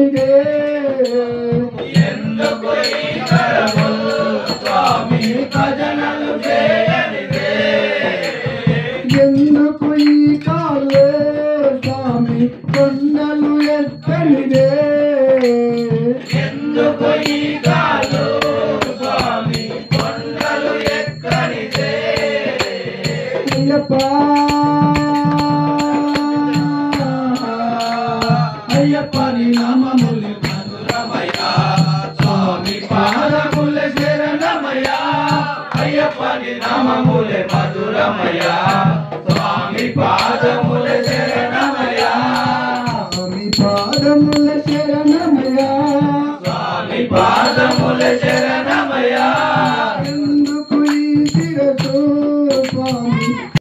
ఎక్కనిదే ఎందుకు ఈ కరము స్వామి భజనలు చేయనిదే ఎందుకు ఈ కాలే స్వామి కొండలు ఎక్కనిదే ఎందుకు ఈ కాలు స్వామి కొండలు ఎక్కనిదే అయ్యప్ప అయ్యప్ప నీ నామములు మధురమయ స్వామి పాదముల శరణమయ అయ్యప్ప ని నామములే మధురమయ స్వామి పాదముల శరణమయ స్వామి పాదముల